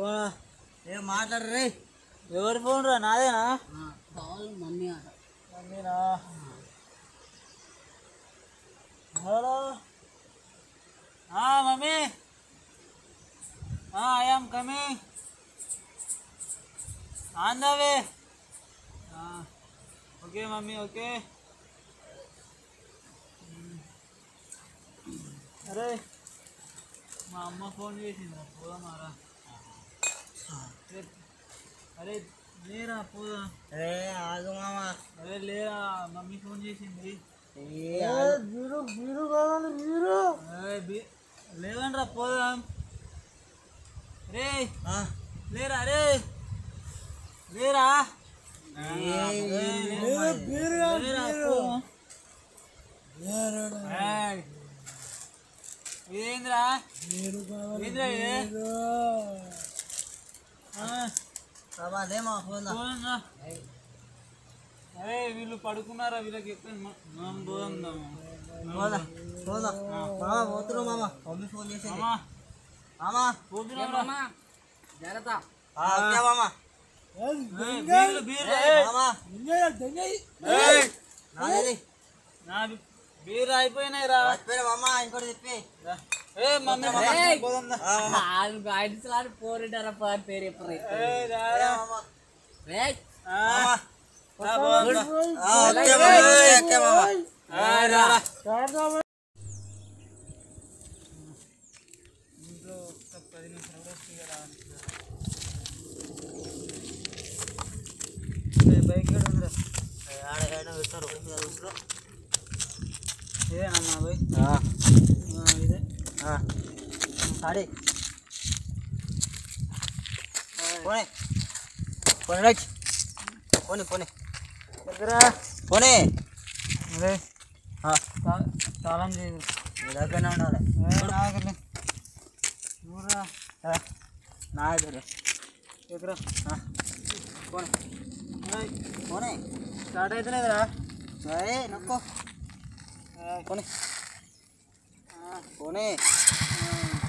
Phone ఏం మాట్లాడరే ఎవరి phone రా నాదేనా కావాలి మమ్మీ ఆట మమ్మీనా hello mummy I am coming on the way okay mummy okay అరే మా అమ్మ ఫోన్ చేసిందా పోదామారా అరే లేరా పోదాం అరే ఆగు మామ అరే లేరా మమ్మీ ఫోన్ చేసింది ఏ మీరు మీరు కావాలి మీరు లేవండ్రా పోదాం రే ఆ, లేరా రే లేరా ఏయ్, లేరా, లేరా, పోదాం. ఏయ్. ఇదేంద్రా ఏంద్రా ఇది? ఆ, బాబా లే మా ఫోన్ దా. పోదాంరా. అరే వీళ్ళు పడుకున్నారా వీళ్ళకి ఎక్కడ మనం పోదాం దా. పోదా పోదా మామ పోతున్నావు మామ మమ్మీ ఫోన్ చేసింది మామా మామ పోతున్నాం జాగ్రత్త ఆ, ఓకే మామ బీర్లు బీర్లు ఏయ్. మామ ఏయ్. నాదేది నా బీర్లు అయిపోయినాయి రా మర్చిపోయినా మామ ఇంకోటి చెప్పి ఏ మమ్మీ ఏయ్. పోదాం దా. పోరింటారా పేరు ఎప్పుడు ఏయ్, రారా. మామ ఆ, మామ రా పోదాం దా. ఆ, ఓకే మామ ఓకే మామ ఏయ్, రారా. ఇంట్లో ఒక్క పది నిమిషాలు కూడా ఫ్రీగా రావాలి. ఏయ్, బైక్ కూడా ఉందిరా ఆడగాడ పెట్టారు చూస్తారు ఇదేనమ్మా బై ఆ, ఇదే సారీ పోనీ పోనీ రైట్ పోనీ పోనీ దగ్గర పోనీ అదే ఆ, తా- తాళం చేయదు నీ దగ్గరనే ఉండాలి నాగలే ఊరా ఆ, నా దగ్గర దగ్గర ఆ, పోనీ ఏయ్, పోనీ స్టార్ట్ అవుతున్నాయిరా సరే నొక్కు పోనీ పోనీ ఆ,